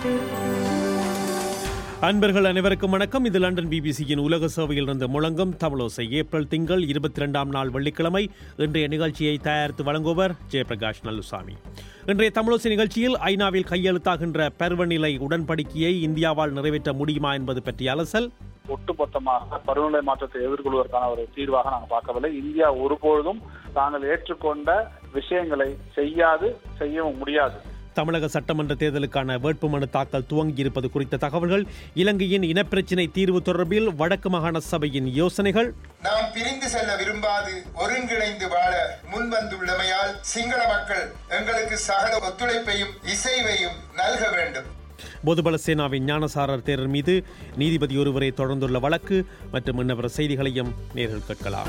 அன்பர்கள் அனைவருக்கும் வணக்கம் இது லண்டன் பிபிசியின் உலக சேவையில் இருந்து முழங்கும் தமிழோசை ஏப்ரல் திங்கள் இருபத்தி ரெண்டாம் நாள் வெள்ளிக்கிழமை இன்றைய நிகழ்ச்சியை தயாரித்து வழங்குவர் ஜெயபிரகாஷ் நல்லுசாமி இன்றைய தமிழோசை நிகழ்ச்சியில் ஐநாவில் கையெழுத்தாகின்ற பருவநிலை உடன்படிக்கையை இந்தியாவால் நிறைவேற்ற முடியுமா என்பது பற்றிய அலசல் ஒட்டுமொத்தமாக பருவநிலை மாற்றத்தை எதிர்கொள்வதற்கான ஒரு தீர்வாக நாங்கள் பார்க்கவில்லை இந்தியா ஒருபொழுதும் தாங்கள் ஏற்றுக்கொண்ட விஷயங்களை செய்யாது செய்யவும் முடியாது தமிழக சட்டமன்ற தேர்தலுக்கான வேட்புமனு தாக்கல் துவங்கியிருப்பது குறித்த தகவல்கள் இலங்கையின் இனப்பிரச்சினை தீர்வு தொடர்பில் வடக்கு மாகாண சபையின் யோசனைகள் நாம் பிரிந்து செல்ல விரும்பாது ஒருங்கிணைந்து வாழ முன்வந்துள்ளமையால் சிங்கள மக்கள் எங்களுக்கு சகல ஒத்துழைப்பையும் இசைவையும் நல்க வேண்டும் பொதுபல சேனாவின் ஞானசாரர் தேரர் மீது நீதிபதி ஒருவரை தொடர்ந்துள்ள வழக்கு மற்றும் இன்னவர செய்திகளையும் நேரில் கேட்கலாம்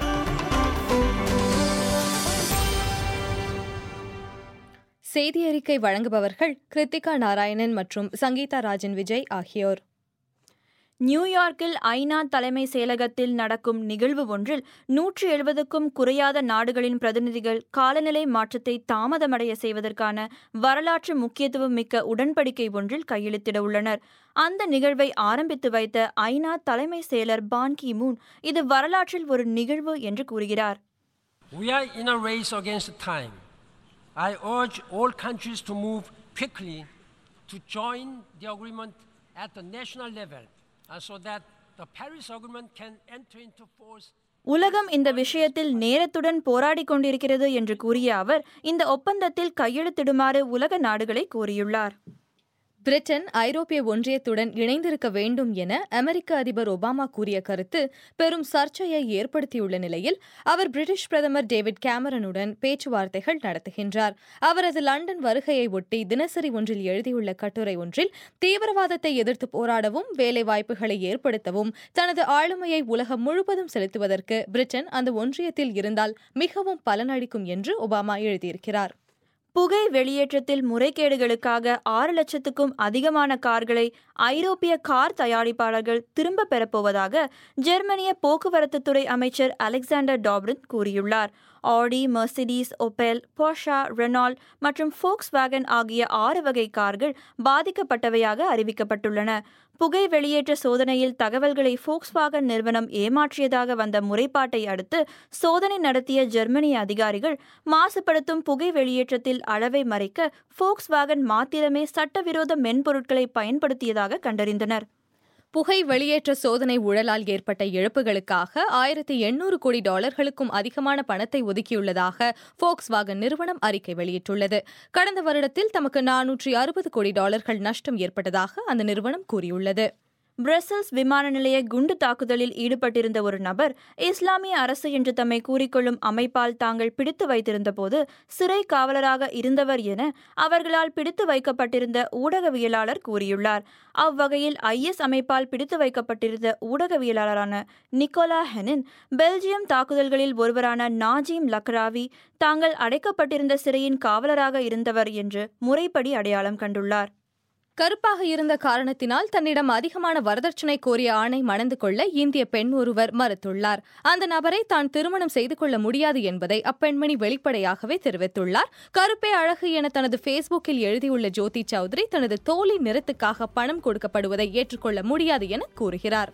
செய்தி அறிக்கை வழங்குபவர்கள் கிருத்திகா நாராயணன் மற்றும் சங்கீதா ராஜன் விஜய் ஆகியோர் நியூயார்க்கில் ஐநா தலைமை செயலகத்தில் நடக்கும் நிகழ்வு ஒன்றில் நூற்றி எழுபதுக்கும் குறையாத நாடுகளின் பிரதிநிதிகள் காலநிலை மாற்றத்தை தாமதமடைய செய்வதற்கான வரலாற்று முக்கியத்துவம் மிக்க உடன்படிக்கை ஒன்றில் கையெழுத்திட உள்ளனர் அந்த நிகழ்வை ஆரம்பித்து வைத்த ஐநா தலைமை செயலர் பான் கி மூன் இது வரலாற்றில் ஒரு நிகழ்வு என்று கூறுகிறார் We are in a race against time. I urge all countries to move quickly to join the agreement at the national level uh, so that the Paris Agreement can enter into force உலகம் இந்த விஷயத்தில் நேரத்துடன் போராடிக் கொண்டிருக்கிறது என்று கூறிய அவர் இந்த ஒப்பந்தத்தில் கையெழுத்திடுமாறு உலக நாடுகளை கோரியுள்ளார் பிரிட்டன் ஐரோப்பிய ஒன்றியத்துடன் இணைந்திருக்க வேண்டும் என அமெரிக்க அதிபர் ஒபாமா கூறிய கருத்து பெரும் சர்ச்சையை ஏற்படுத்தியுள்ள நிலையில் அவர் பிரிட்டிஷ் பிரதமர் டேவிட் கேமரனுடன் பேச்சுவார்த்தைகள் நடத்துகின்றார் அவரது லண்டன் வருகையை ஒட்டி தினசரி ஒன்றில் எழுதியுள்ள கட்டுரை ஒன்றில் தீவிரவாதத்தை எதிர்த்து போராடவும் வேலைவாய்ப்புகளை ஏற்படுத்தவும் தனது ஆளுமையை உலகம் முழுவதும் செலுத்துவதற்கு பிரிட்டன் அந்த ஒன்றியத்தில் இருந்தால் மிகவும் பலனளிக்கும் என்று ஒபாமா எழுதியிருக்கிறார் புகை வெளியேற்றத்தில் முறைகேடுகளுக்காக ஆறு லட்சத்துக்கும் அதிகமான கார்களை ஐரோப்பிய கார் தயாரிப்பாளர்கள் திரும்ப பெறப்போவதாக ஜெர்மனிய போக்குவரத்துத்துறை அமைச்சர் அலெக்சாண்டர் டாப்ரின் கூறியுள்ளார் ஆடி மெர்சிடிஸ் ஒபெல் போஷா ரெனால்ட் மற்றும் ஃபோக்ஸ் வேகன் ஆகிய ஆறு வகை கார்கள் பாதிக்கப்பட்டவையாக அறிவிக்கப்பட்டுள்ளன புகை வெளியேற்ற சோதனையில் தகவல்களை ஃபோக்ஸ்வாகன் நிறுவனம் ஏமாற்றியதாக வந்த முறைப்பாட்டை அடுத்து சோதனை நடத்திய ஜெர்மனிய அதிகாரிகள் மாசுபடுத்தும் புகை வெளியேற்றத்தில் அளவை மறைக்க ஃபோக்ஸ்வாகன் மாத்திரமே சட்டவிரோத மென்பொருட்களை பயன்படுத்தியதாக கண்டறிந்தனர் புகை வெளியேற்ற சோதனை ஊழலால் ஏற்பட்ட இழப்புகளுக்காக ஆயிரத்தி எண்ணூறு கோடி டாலர்களுக்கும் அதிகமான பணத்தை ஒதுக்கியுள்ளதாக ஃபோக்ஸ் வாகன் நிறுவனம் அறிக்கை வெளியிட்டுள்ளது கடந்த வருடத்தில் தமக்கு நானூற்றி அறுபது கோடி டாலர்கள் நஷ்டம் ஏற்பட்டதாக அந்த நிறுவனம் கூறியுள்ளது பிரசல்ஸ் விமான நிலைய குண்டு தாக்குதலில் ஈடுபட்டிருந்த ஒரு நபர் இஸ்லாமிய அரசு என்று தம்மை கூறிக்கொள்ளும் அமைப்பால் தாங்கள் பிடித்து வைத்திருந்தபோது சிறை காவலராக இருந்தவர் என அவர்களால் பிடித்து வைக்கப்பட்டிருந்த ஊடகவியலாளர் கூறியுள்ளார் அவ்வகையில் ஐஎஸ் அமைப்பால் பிடித்து வைக்கப்பட்டிருந்த ஊடகவியலாளரான நிக்கோலா ஹெனின் பெல்ஜியம் தாக்குதல்களில் ஒருவரான நாஜீம் லக்ராவி தாங்கள் அடைக்கப்பட்டிருந்த சிறையின் காவலராக இருந்தவர் என்று முறைப்படி அடையாளம் கண்டுள்ளார் கருப்பாக இருந்த காரணத்தினால் தன்னிடம் அதிகமான வரதட்சணை கோரிய ஆணை மணந்து கொள்ள இந்திய பெண் ஒருவர் மறுத்துள்ளார் அந்த நபரை தான் திருமணம் செய்து கொள்ள முடியாது என்பதை அப்பெண்மணி வெளிப்படையாகவே தெரிவித்துள்ளார் கருப்பே அழகு என தனது ஃபேஸ்புக்கில் எழுதியுள்ள ஜோதி சௌத்ரி தனது தோழி நிறத்துக்காக பணம் கொடுக்கப்படுவதை ஏற்றுக்கொள்ள முடியாது என கூறுகிறார்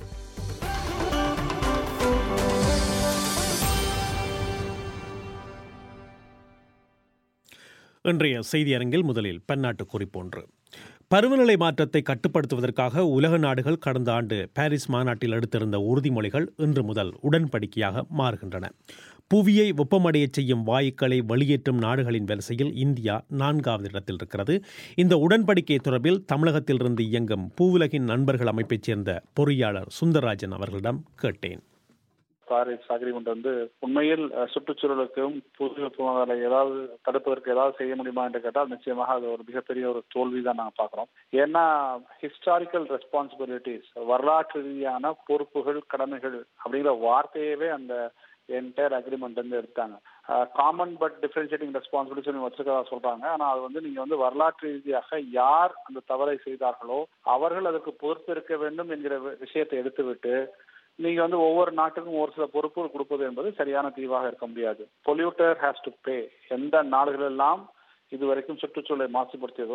இன்றைய செய்தி அரங்கில் முதலில் பன்னாட்டு குறிப்பொன்று பருவநிலை மாற்றத்தை கட்டுப்படுத்துவதற்காக உலக நாடுகள் கடந்த ஆண்டு பாரிஸ் மாநாட்டில் எடுத்திருந்த உறுதிமொழிகள் இன்று முதல் உடன்படிக்கையாக மாறுகின்றன புவியை வெப்பமடையச் செய்யும் வாயுக்களை வெளியேற்றும் நாடுகளின் வரிசையில் இந்தியா நான்காவது இடத்தில் இருக்கிறது இந்த உடன்படிக்கை தொடர்பில் தமிழகத்திலிருந்து இயங்கும் பூவுலகின் நண்பர்கள் அமைப்பைச் சேர்ந்த பொறியாளர் சுந்தரராஜன் அவர்களிடம் கேட்டேன் பாரிஸ் அக்ரிமெண்ட் வந்து உண்மையில் அஹ், சுற்றுச்சூழலுக்கும் புது வெப்பமலை ஏதாவது தடுப்பதற்கு ஏதாவது செய்ய முடியுமா என்று கேட்டால் நிச்சயமாக அது ஒரு மிகப்பெரிய ஒரு தோல்வி தான் நாங்கள் பார்க்குறோம் ஏன்னா ஹிஸ்டாரிக்கல் ரெஸ்பான்சிபிலிட்டிஸ் வரலாற்று ரீதியான பொறுப்புகள் கடமைகள் அப்படிங்கிற வார்த்தையவே அந்த என்டையர் அக்ரிமெண்ட் வந்து எடுத்தாங்க காமன் பட் டிஃபரன்ஷியேட்டிங் ரெஸ்பான்சிபிலிட்டி வச்சிருக்கதா சொல்றாங்க ஆனா அது வந்து நீங்க வந்து வரலாற்று ரீதியாக யார் அந்த தவறை செய்தார்களோ அவர்கள் அதற்கு பொறுப்பு இருக்க வேண்டும் என்கிற வி- விஷயத்தை எடுத்துவிட்டு நீங்க வந்து ஒவ்வொரு நாட்டுக்கும் ஒரு சில பொறுப்புகள் கொடுப்பது என்பது சரியான தீர்வாக இருக்க முடியாது பொல்யூட்டர் ஹேஸ் டு பே எந்த நாடுகள் எல்லாம் இதுவரைக்கும் சுற்றுச்சூழலை மாசுபடுத்தியதோ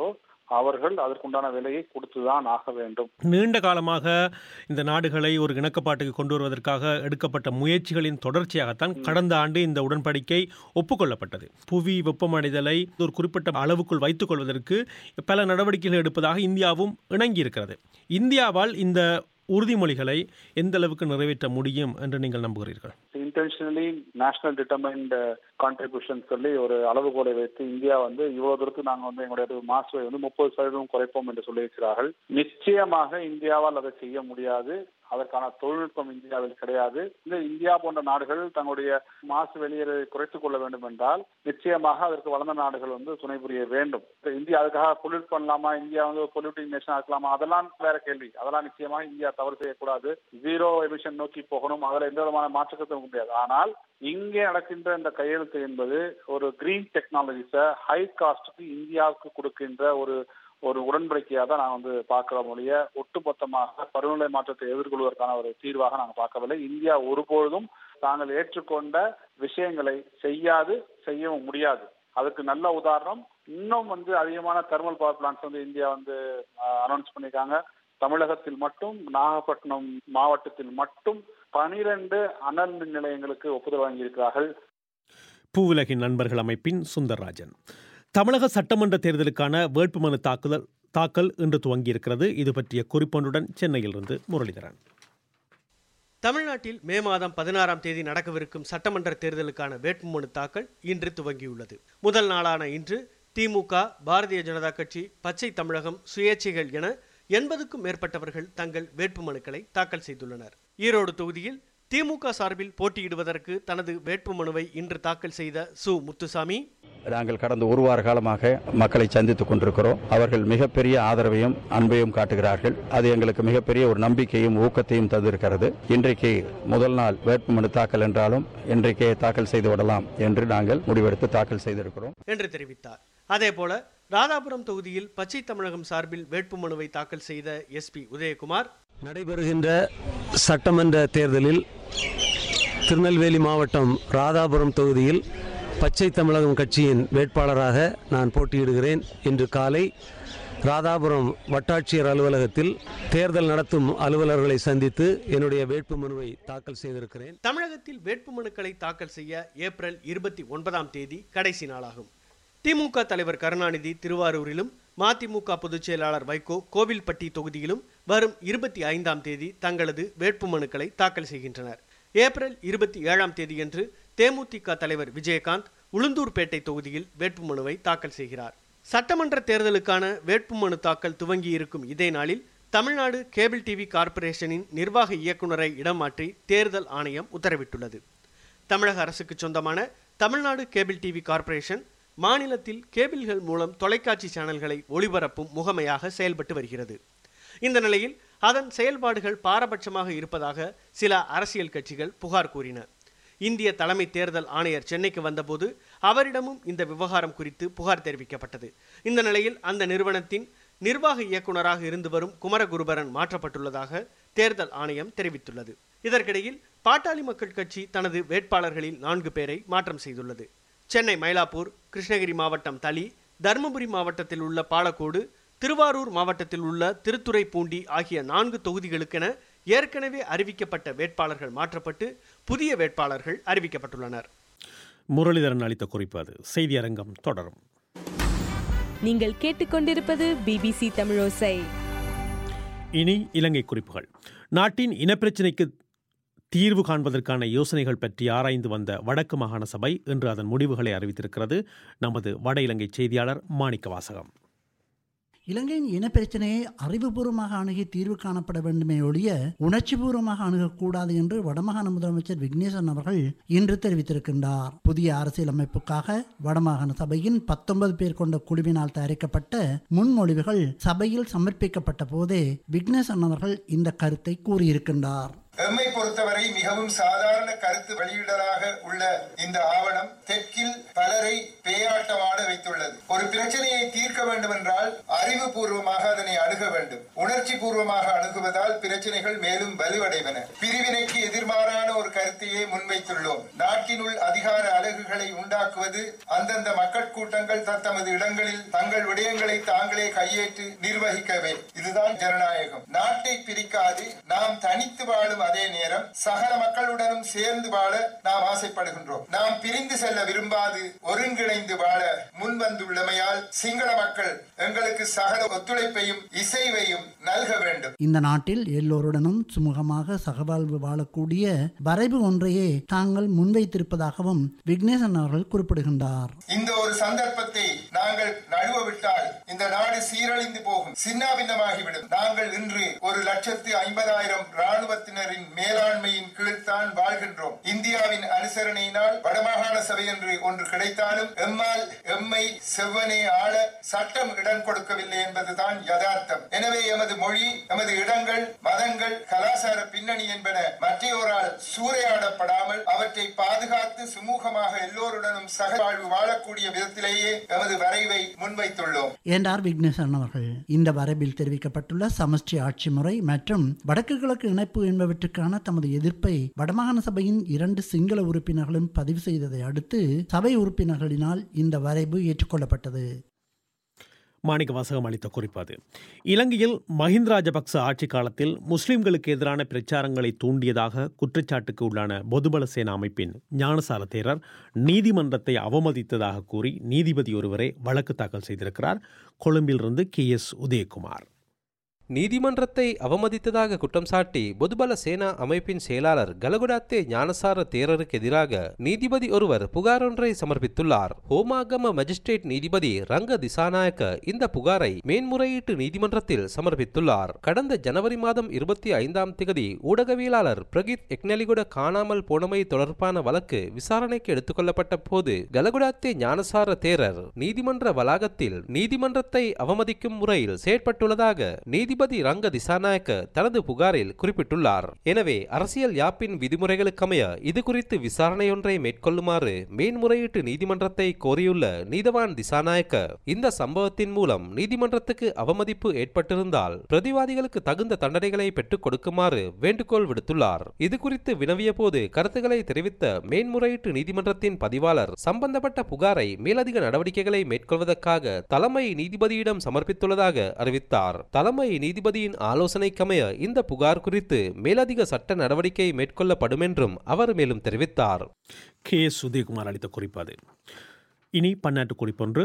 அவர்கள் அதற்குண்டான விலையை கொடுத்துதான் ஆக வேண்டும் நீண்ட காலமாக இந்த நாடுகளை ஒரு இணக்கப்பாட்டுக்கு கொண்டு வருவதற்காக எடுக்கப்பட்ட முயற்சிகளின் தொடர்ச்சியாகத்தான் கடந்த ஆண்டு இந்த உடன்படிக்கை ஒப்புக்கொள்ளப்பட்டது புவி வெப்பமடைதலை ஒரு குறிப்பிட்ட அளவுக்குள் வைத்துக் கொள்வதற்கு பல நடவடிக்கைகள் எடுப்பதாக இந்தியாவும் இணங்கியிருக்கிறது இந்தியாவால் இந்த உறுதிமொழிகளை எந்த அளவுக்கு நிறைவேற்ற முடியும் என்று நீங்கள் நம்புகிறீர்கள் இன்டென்ஷனலி நேஷனல் டிட்டர்மைண்ட் கான்ட்ரிபியூஷன் சொல்லி ஒரு அளவுகோலை வைத்து இந்தியா வந்து இவ்வளவு தூரத்துக்கு நாங்கள் வந்து எங்களுடைய மாசுவை வந்து முப்பது சதவீதம் குறைப்போம் என்று சொல்லியிருக்கிறார்கள் நிச்சயமாக இந்தியாவால் அதை செய்ய முடியாது அதற்கான தொழில்நுட்பம் இந்தியாவில் கிடையாது இந்த இந்தியா போன்ற நாடுகள் தங்களுடைய மாசு வெளியேறதை குறைத்துக் கொள்ள வேண்டும் என்றால் நிச்சயமாக அதற்கு வளர்ந்த நாடுகள் வந்து துணை புரிய வேண்டும் இந்தியா அதுக்காக பொல்யூட் பண்ணலாமா இந்தியா வந்து பொல்யூட்டிங் நேஷனா இருக்கலாமா அதெல்லாம் வேற கேள்வி அதெல்லாம் நிச்சயமாக இந்தியா தவறு செய்யக்கூடாது ஜீரோ எமிஷன் நோக்கி போகணும் அதில் எந்த விதமான மாற்றத்தும் முடியாது ஆனால் இங்கே நடக்கின்ற இந்த கையெழுத்து என்பது ஒரு கிரீன் டெக்னாலஜிஸை ஹை காஸ்டுக்கு இந்தியாவுக்கு கொடுக்கின்ற ஒரு ஒரு உடன்படிக்கையாக தான் நான் வந்து பார்க்கிற மொழிய ஒட்டுமொத்தமாக பருவநிலை மாற்றத்தை எதிர்கொள்வதற்கான ஒரு தீர்வாக நாங்கள் பார்க்கவில்லை இந்தியா ஒருபொழுதும் தாங்கள் ஏற்றுக்கொண்ட விஷயங்களை செய்யாது செய்யவும் முடியாது அதுக்கு நல்ல உதாரணம் இன்னும் வந்து அதிகமான தெர்மல் பவர் பிளான்ஸ் வந்து இந்தியா வந்து அனௌன்ஸ் பண்ணியிருக்காங்க தமிழகத்தில் மட்டும் நாகப்பட்டினம் மாவட்டத்தில் மட்டும் பனிரெண்டு அனல் மின் நிலையங்களுக்கு ஒப்புதல் வழங்கியிருக்கிறார்கள் பூவுலகின் நண்பர்கள் அமைப்பின் சுந்தர்ராஜன் தமிழக சட்டமன்ற தேர்தலுக்கான வேட்புமனு தாக்குதல் தாக்கல் இன்று துவங்கியிருக்கிறது இது பற்றிய குறிப்பொன்றுடன் சென்னையிலிருந்து முரளிதரன் தமிழ்நாட்டில் மே மாதம் பதினாறாம் தேதி நடக்கவிருக்கும் சட்டமன்ற தேர்தலுக்கான வேட்புமனு தாக்கல் இன்று துவங்கியுள்ளது முதல் நாளான இன்று திமுக பாரதிய ஜனதா கட்சி பச்சை தமிழகம் சுயேட்சைகள் என எண்பதுக்கும் மேற்பட்டவர்கள் தங்கள் வேட்புமனுக்களை தாக்கல் செய்துள்ளனர் ஈரோடு தொகுதியில் திமுக சார்பில் போட்டியிடுவதற்கு தனது வேட்புமனுவை இன்று தாக்கல் செய்த சு முத்துசாமி நாங்கள் கடந்த ஒரு வார காலமாக மக்களை சந்தித்துக் கொண்டிருக்கிறோம் அவர்கள் மிகப்பெரிய ஆதரவையும் அன்பையும் காட்டுகிறார்கள் அது எங்களுக்கு மிகப்பெரிய ஒரு நம்பிக்கையும் ஊக்கத்தையும் தந்திருக்கிறது இன்றைக்கு முதல் நாள் வேட்புமனு தாக்கல் என்றாலும் இன்றைக்கே தாக்கல் செய்து விடலாம் என்று நாங்கள் முடிவெடுத்து தாக்கல் செய்திருக்கிறோம் என்று தெரிவித்தார் அதேபோல ராதாபுரம் தொகுதியில் பச்சை தமிழகம் சார்பில் வேட்புமனுவை தாக்கல் செய்த எஸ்பி உதயகுமார் நடைபெறுகின்ற சட்டமன்ற தேர்தலில் திருநெல்வேலி மாவட்டம் ராதாபுரம் தொகுதியில் பச்சை தமிழகம் கட்சியின் வேட்பாளராக நான் போட்டியிடுகிறேன் இன்று காலை ராதாபுரம் வட்டாட்சியர் அலுவலகத்தில் தேர்தல் நடத்தும் அலுவலர்களை சந்தித்து என்னுடைய வேட்புமனுவை தாக்கல் செய்திருக்கிறேன் தமிழகத்தில் வேட்புமனுக்களை தாக்கல் செய்ய ஏப்ரல் இருபத்தி ஒன்பதாம் தேதி கடைசி நாளாகும் திமுக தலைவர் கருணாநிதி திருவாரூரிலும் மதிமுக பொதுச் செயலாளர் வைகோ கோவில்பட்டி தொகுதியிலும் வரும் இருபத்தி ஐந்தாம் தேதி தங்களது வேட்புமனுக்களை தாக்கல் செய்கின்றனர் ஏப்ரல் இருபத்தி ஏழாம் தேதியன்று தேமுதிக தலைவர் விஜயகாந்த் உளுந்தூர்பேட்டை தொகுதியில் வேட்புமனுவை தாக்கல் செய்கிறார் சட்டமன்ற தேர்தலுக்கான வேட்புமனு தாக்கல் துவங்கியிருக்கும் இதே நாளில் தமிழ்நாடு கேபிள் டிவி கார்ப்பரேஷனின் நிர்வாக இயக்குநரை இடமாற்றி தேர்தல் ஆணையம் உத்தரவிட்டுள்ளது தமிழக அரசுக்கு சொந்தமான தமிழ்நாடு கேபிள் டிவி கார்ப்பரேஷன் மாநிலத்தில் கேபிள்கள் மூலம் தொலைக்காட்சி சேனல்களை ஒளிபரப்பும் முகமையாக செயல்பட்டு வருகிறது இந்த நிலையில் அதன் செயல்பாடுகள் பாரபட்சமாக இருப்பதாக சில அரசியல் கட்சிகள் புகார் கூறின இந்திய தலைமை தேர்தல் ஆணையர் சென்னைக்கு வந்தபோது அவரிடமும் இந்த விவகாரம் குறித்து புகார் தெரிவிக்கப்பட்டது இந்த நிலையில் அந்த நிறுவனத்தின் நிர்வாக இயக்குநராக இருந்து வரும் குமரகுருபரன் மாற்றப்பட்டுள்ளதாக தேர்தல் ஆணையம் தெரிவித்துள்ளது இதற்கிடையில் பாட்டாளி மக்கள் கட்சி தனது வேட்பாளர்களில் நான்கு பேரை மாற்றம் செய்துள்ளது சென்னை மயிலாப்பூர் கிருஷ்ணகிரி மாவட்டம் தளி தருமபுரி மாவட்டத்தில் உள்ள பாலக்கோடு திருவாரூர் மாவட்டத்தில் உள்ள திருத்துறைப்பூண்டி ஆகிய நான்கு தொகுதிகளுக்கென ஏற்கனவே அறிவிக்கப்பட்ட வேட்பாளர்கள் மாற்றப்பட்டு புதிய வேட்பாளர்கள் அறிவிக்கப்பட்டுள்ளனர் முரளிதரன் அளித்த குறிப்பு அது செய்தி அரங்கம் தொடரும் நீங்கள் கேட்டுக்கொண்டிருப்பது பிபிசி தமிழோசை இனி இலங்கை குறிப்புகள் நாட்டின் இனப்பிரச்சினைக்கு தீர்வு காண்பதற்கான யோசனைகள் பற்றி ஆராய்ந்து வந்த வடக்கு மாகாண சபை இன்று அதன் முடிவுகளை அறிவித்திருக்கிறது நமது வட இலங்கை செய்தியாளர் மாணிக்க வாசகம் இலங்கையின் இனப்பிரச்சனையை அறிவுபூர்வமாக அணுகி தீர்வு காணப்பட வேண்டுமே ஒழிய உணர்ச்சிபூர்வமாக அணுகக்கூடாது என்று வடமாகாண முதலமைச்சர் விக்னேசன் அவர்கள் இன்று தெரிவித்திருக்கின்றார் புதிய அரசியலமைப்புக்காக வடமாகாண சபையின் பத்தொன்பது பேர் கொண்ட குழுவினால் தயாரிக்கப்பட்ட முன்மொழிவுகள் சபையில் சமர்ப்பிக்கப்பட்ட போதே விக்னேசன் அவர்கள் இந்த கருத்தை கூறியிருக்கின்றார் எம்மை பொறுத்தவரை மிகவும் சாதாரண கருத்து வெளியிடலாக உள்ள இந்த ஆவணம் தெற்கில் பலரை பேயாட்டமாட வைத்துள்ளது ஒரு பிரச்சனையை தீர்க்க வேண்டும் என்றால் அறிவுபூர்வமாக அதனை அணுக வேண்டும் உணர்ச்சி பூர்வமாக அணுகுவதால் பிரச்சனைகள் மேலும் வலுவடைவன பிரிவினைக்கு எதிர்மாறான ஒரு கருத்தையே முன்வைத்துள்ளோம் நாட்டினுள் அதிகார அலகுகளை உண்டாக்குவது அந்தந்த மக்கள் கூட்டங்கள் தத்தமது இடங்களில் தங்கள் விடயங்களை தாங்களே கையேற்று நிர்வகிக்கவே இதுதான் ஜனநாயகம் நாட்டை பிரிக்காது நாம் தனித்து வாழும் அதே நேரம் சகல மக்களுடனும் சேர்ந்து வாழ நாம் ஆசைப்படுகின்றோம் நாம் பிரிந்து செல்ல விரும்பாது ஒருங்கிணைந்து வாழ முன்வந்துள்ளமையால் சிங்கள மக்கள் எங்களுக்கு சகல ஒத்துழைப்பையும் இசைவையும் நல்க வேண்டும் இந்த நாட்டில் எல்லோருடனும் சுமூகமாக சகவாழ்வு வாழக்கூடிய வரைவு ஒன்றையே தாங்கள் முன்வைத்திருப்பதாகவும் விக்னேசன் அவர்கள் குறிப்பிடுகின்றார் இந்த ஒரு சந்தர்ப்பத்தை நாங்கள் நழுவ விட்டால் இந்த நாடு சீரழிந்து போகும் சின்னாபின்னமாகிவிடும் நாங்கள் இன்று ஒரு லட்சத்து ஐம்பதாயிரம் ராணுவத்தினரின் மேலாண்மையின் கீழ்த்தான் வாழ்கின்றோம் இந்தியாவின் அனுசரணையினால் வடமாகாண சபை என்று ஒன்று கிடைத்தாலும் எம்மால் எம்மை செவ்வனே ஆள சட்டம் இடம் கொடுக்கவில்லை என்பதுதான் யதார்த்தம் எனவே எமது மொழி எமது இடங்கள் மதங்கள் கலாச்சார பின்னணி என்பன மற்றையோரால் சூறையாடப்படாமல் அவற்றை பாதுகாத்து சுமூகமாக எல்லோருடனும் சகவாழ்வு வாழக்கூடிய விதத்திலேயே எமது வரைவை முன்வைத்துள்ளோம் என்றார் விக்னேசன் அவர்கள் இந்த வரைவில் தெரிவிக்கப்பட்டுள்ள சமஷ்டி ஆட்சி முறை மற்றும் வடக்கு கிழக்கு இணைப்பு என்பவற்றுக்கான தமது எதிர்ப்பை வடமாகாண சபையின் இரண்டு சிங்கள உறுப்பினர்களும் பதிவு செய்ததை அடுத்து சபை உறுப்பினர்களினால் இந்த வரைவு ஏற்றுக்கொள்ளப்பட்டது மாணிக்க வாசகம் அளித்த குறிப்பாது இலங்கையில் மஹிந்த ராஜபக்ச ஆட்சி காலத்தில் முஸ்லிம்களுக்கு எதிரான பிரச்சாரங்களை தூண்டியதாக குற்றச்சாட்டுக்கு உள்ளான பொதுபல சேனா அமைப்பின் ஞானசார தேரர் நீதிமன்றத்தை அவமதித்ததாக கூறி நீதிபதி ஒருவரை வழக்கு தாக்கல் செய்திருக்கிறார் கொழும்பிலிருந்து கே எஸ் உதயகுமார் நீதிமன்றத்தை அவமதித்ததாக குற்றம் சாட்டி பொதுபல சேனா அமைப்பின் செயலாளர் கலகுடாத்தே ஞானசார தேரருக்கு எதிராக நீதிபதி ஒருவர் புகார் ஒன்றை சமர்ப்பித்துள்ளார் ஹோமாகம மஜிஸ்ட்ரேட் நீதிபதி ரங்க திசாநாயக்க இந்த புகாரை மேன்முறையீட்டு நீதிமன்றத்தில் சமர்ப்பித்துள்ளார் கடந்த ஜனவரி மாதம் இருபத்தி ஐந்தாம் திகதி ஊடகவியலாளர் பிரகித் எக்னலிகுட காணாமல் போனமை தொடர்பான வழக்கு விசாரணைக்கு எடுத்துக்கொள்ளப்பட்ட போது கலகுடாத்தே ஞானசார தேரர் நீதிமன்ற வளாகத்தில் நீதிமன்றத்தை அவமதிக்கும் முறையில் செயற்பட்டுள்ளதாக நீதி நீதிபதி ரங்க திசாநாயக்க தனது புகாரில் குறிப்பிட்டுள்ளார் எனவே அரசியல் யாப்பின் விதிமுறைகளுக்கமைய இது குறித்து விசாரணையொன்றை மேற்கொள்ளுமாறு மேன்முறையீட்டு நீதிமன்றத்தை கோரியுள்ள நீதவான் திசாநாயக்க இந்த சம்பவத்தின் மூலம் நீதிமன்றத்துக்கு அவமதிப்பு ஏற்பட்டிருந்தால் பிரதிவாதிகளுக்கு தகுந்த தண்டனைகளை பெற்றுக் கொடுக்குமாறு வேண்டுகோள் விடுத்துள்ளார் இது குறித்து வினவிய போது கருத்துக்களை தெரிவித்த மேன்முறையீட்டு நீதிமன்றத்தின் பதிவாளர் சம்பந்தப்பட்ட புகாரை மேலதிக நடவடிக்கைகளை மேற்கொள்வதற்காக தலைமை நீதிபதியிடம் சமர்ப்பித்துள்ளதாக அறிவித்தார் தலைமை நீதிபதியின் ஆலோசனைக்கமைய இந்த புகார் குறித்து மேலதிக சட்ட நடவடிக்கை மேற்கொள்ளப்படும் என்றும் அவர் மேலும் தெரிவித்தார் கே எஸ் உதயகுமார் அளித்த குறிப்பாது இனி பன்னாட்டு குறிப்பொன்று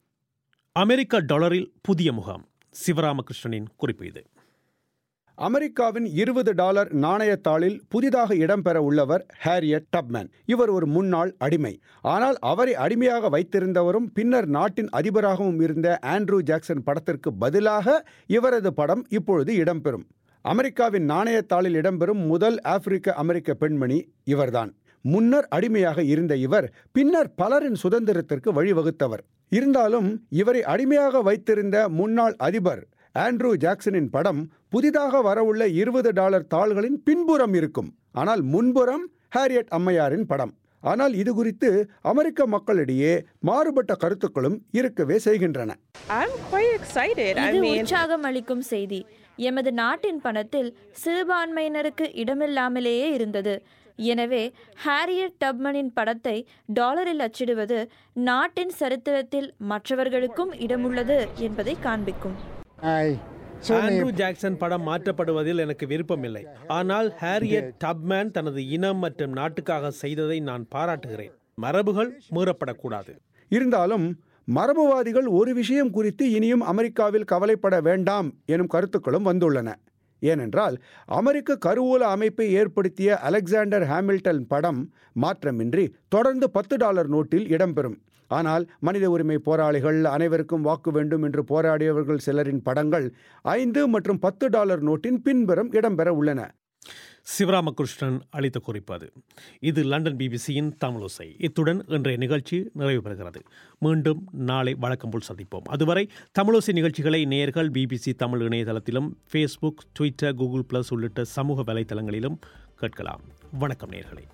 அமெரிக்க டாலரில் புதிய முகாம் சிவராமகிருஷ்ணனின் குறிப்பு இது அமெரிக்காவின் இருபது டாலர் நாணயத்தாளில் புதிதாக இடம்பெற உள்ளவர் ஹேரியட் டப்மேன் இவர் ஒரு முன்னாள் அடிமை ஆனால் அவரை அடிமையாக வைத்திருந்தவரும் பின்னர் நாட்டின் அதிபராகவும் இருந்த ஆண்ட்ரூ ஜாக்சன் படத்திற்கு பதிலாக இவரது படம் இப்பொழுது இடம்பெறும் அமெரிக்காவின் நாணயத்தாளில் இடம்பெறும் முதல் ஆப்பிரிக்க அமெரிக்க பெண்மணி இவர்தான் முன்னர் அடிமையாக இருந்த இவர் பின்னர் பலரின் சுதந்திரத்திற்கு வழிவகுத்தவர் இருந்தாலும் இவரை அடிமையாக வைத்திருந்த முன்னாள் அதிபர் ஆண்ட்ரூ ஜாக்சனின் படம் புதிதாக வரவுள்ள இருபது டாலர் தாள்களின் பின்புறம் இருக்கும் ஆனால் முன்புறம் ஹாரியட் அம்மையாரின் படம் ஆனால் இது குறித்து அமெரிக்க மக்களிடையே மாறுபட்ட கருத்துக்களும் இருக்கவே செய்கின்றன இது உற்சாகம் அளிக்கும் செய்தி எமது நாட்டின் பணத்தில் சிறுபான்மையினருக்கு இடமில்லாமலேயே இருந்தது எனவே ஹாரியட் டப்மனின் படத்தை டாலரில் அச்சிடுவது நாட்டின் சரித்திரத்தில் மற்றவர்களுக்கும் இடமுள்ளது என்பதை காண்பிக்கும் ஆண்ட்ரூ ஜாக்சன் படம் மாற்றப்படுவதில் எனக்கு விருப்பமில்லை ஆனால் ஹாரியட் டப்மேன் தனது இனம் மற்றும் நாட்டுக்காக செய்ததை நான் பாராட்டுகிறேன் மரபுகள் மீறப்படக்கூடாது இருந்தாலும் மரபுவாதிகள் ஒரு விஷயம் குறித்து இனியும் அமெரிக்காவில் கவலைப்பட வேண்டாம் எனும் கருத்துக்களும் வந்துள்ளன ஏனென்றால் அமெரிக்க கருவூல அமைப்பை ஏற்படுத்திய அலெக்சாண்டர் ஹாமில்டன் படம் மாற்றமின்றி தொடர்ந்து பத்து டாலர் நோட்டில் இடம்பெறும் ஆனால் மனித உரிமை போராளிகள் அனைவருக்கும் வாக்கு வேண்டும் என்று போராடியவர்கள் சிலரின் படங்கள் ஐந்து மற்றும் பத்து டாலர் நோட்டின் பின்புறம் இடம்பெற உள்ளன சிவராமகிருஷ்ணன் அளித்த குறிப்பது இது லண்டன் பிபிசியின் தமிழோசை இத்துடன் இன்றைய நிகழ்ச்சி நிறைவு பெறுகிறது மீண்டும் நாளை வழக்கம் போல் சந்திப்போம் அதுவரை தமிழோசை நிகழ்ச்சிகளை நேயர்கள் பிபிசி தமிழ் இணையதளத்திலும் ஃபேஸ்புக் ட்விட்டர் கூகுள் பிளஸ் உள்ளிட்ட சமூக வலைதளங்களிலும் கேட்கலாம் வணக்கம் நேர்களே